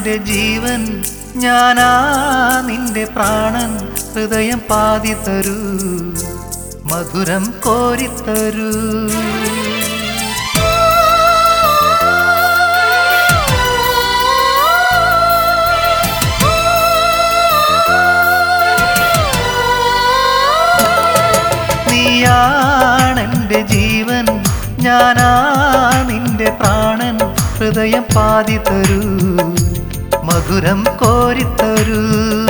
ഞാനാണെൻ്റെ ജീവൻ ഞാനാ നിന്റെ പ്രാണൻ ഹൃദയം പാതി തരൂ മധുരം കോരിത്തരൂ നീയാണെൻ്റെ ജീവൻ ഞാനാ നിന്റെ പ്രാണൻ ഹൃദയം പാതി തരൂ മധുരം കോരിത്തരൂ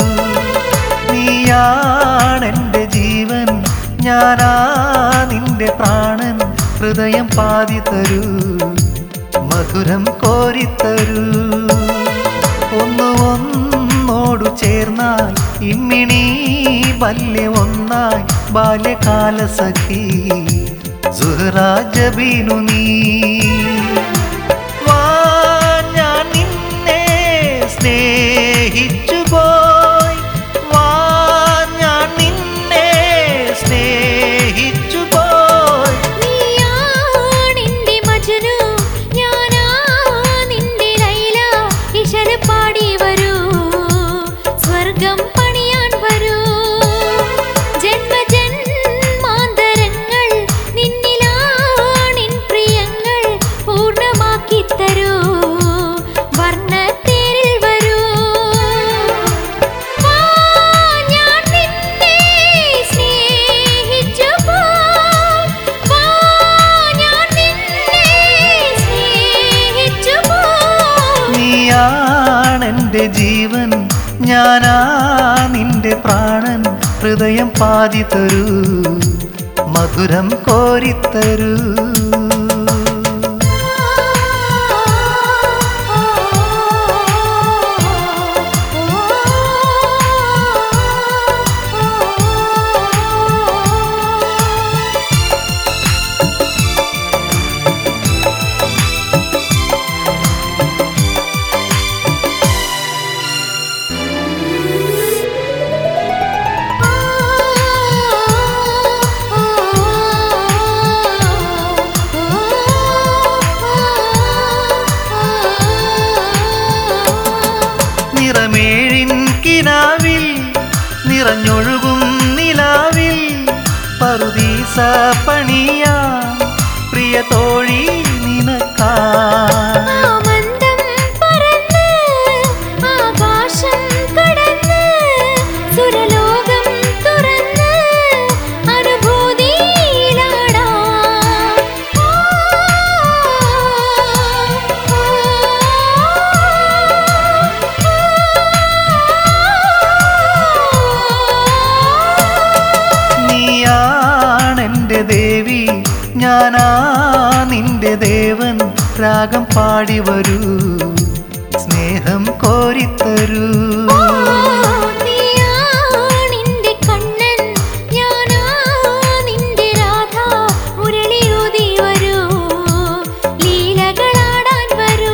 നീയാണെൻ്റെ ജീവൻ ഞാനാ നിന്റെ പ്രാണൻ ഹൃദയം പാതി തരൂ മധുരം കോരിത്തരൂ ഒന്ന് ഒന്നോടു ചേർന്നാൽ ഇമ്മിണി വല്യ ഒന്നായി ബാല്യകാല സഖി സുഹറാജബീനു നീ വാ ഞാൻ നിന്നെ സ്നേഹിച്ചു പോയി വാ ഞാൻ നിന്നെ സ്നേഹിച്ചു പോയി നീയാണെന്റെ മജ്നു ഞാനാ നിന്റെ ലൈല ഇശൽ പാടി വരൂ സ്വർഗം പണിയാൻ വരൂ ജന്മജന്മാന്തരങ്ങൾ നിന്നിലാണിൻ പ്രിയങ്ങൾ പൂർണ്ണമാക്കി തരൂ വർണ്ണത്തേരിൽ വരൂ വാ ഞാൻ നിന്നെ സ്നേഹിച്ചു പോയി വാ ഞാൻ നിന്നെ സ്നേഹിച്ചു പോയി നീയാണെൻ്റെ ജീവൻ ഞാനാ നിന്റെ പ്രാണൻ ഹൃദയം പാതി തരൂ മധുരം കോരിത്തരൂ നിറമേഴിൻ കിനാവിൽ നിറഞ്ഞൊഴുകും നിലാവിൽ പറുദീസ പണിയാ പ്രിയ തോഴി നിനക്കാ ആമന്ദം പറന്ന് ആകാശം കടന്ന് സുരലോകം തുറന്ന് അനുഭൂതിയിലാടാം നീയാണെൻ്റെ ദേവി ഞാനാ നിന്റെ ദേവൻ രാഗം പാടി വരൂ സ്നേഹം കോരിത്തരൂ നീയാണിന്റെ കണ്ണൻ ഞാനാ നിന്റെ രാധ മുരളിയൂതി വരൂ ലീലകളാടാൻ വരൂ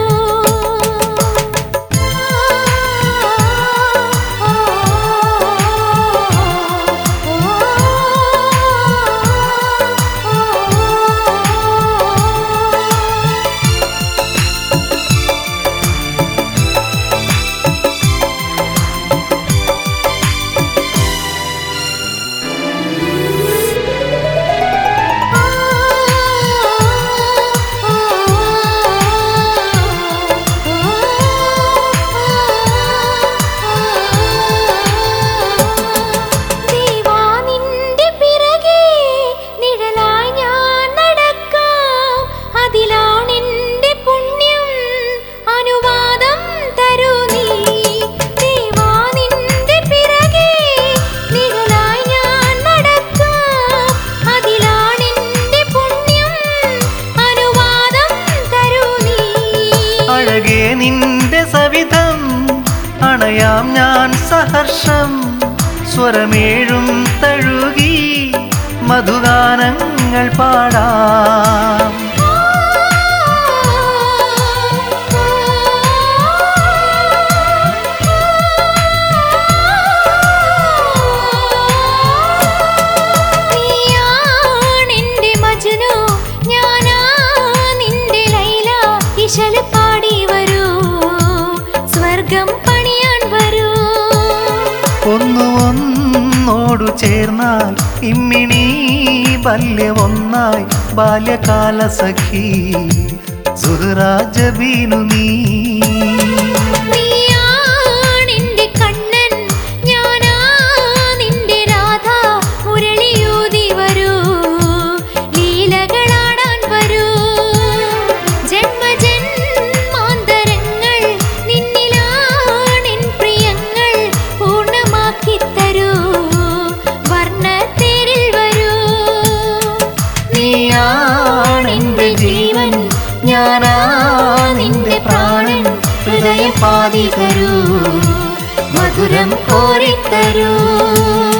ദേവാ നിന്റെ പിറകെ നിഴലായി ഞാൻ നടക്കാം അതിലാണെന്റെ പുണ്യം അനുവാദം തരൂ നീ ദേവാ നിന്റെ പിറകെ നിഴലായി ഞാൻ നടക്കാം അതിലാണെന്റെ പുണ്യം അനുവാദം തരൂ നീ അഴകേ നിന്റെ സവിധം അണയാം ഞാൻ സഹർഷം സ്വരമേഴും തഴുകി മധുഗാനങ്ങൾ പാടാം നീയാണെന്റെ മജ്നു ഞാനാ നിന്റെ ലൈല ഇശൽ പാടി വരൂ സ്വർഗം ഒന്നു ഒന്നോടു ചേർന്നാൽ ഇമ്മിണി ബല്യമൊന്നായി ബാല്യകാല സഖി സുഹറാജബീനു നീ നീയാണെന്റെ കണ്ണൻ ഞാനാ നിന്റെ രാധ മുരളിയൂതി വരൂ ലീലകളാടാൻ വരൂ ജന്മജന്മാന്തരങ്ങൾ നിന്നിലാണെൻ പ്രിയങ്ങൾ പൂർണ്ണമാക്കി തരൂ വർണ്ണത്തേരിൽ വരൂ നീയാണെന്റെ ജീവൻ ഞാനാ നിന്റെ പ്രാണൻ ഹൃദയം പാതി തരൂ മധുരം കോരിത്തരൂ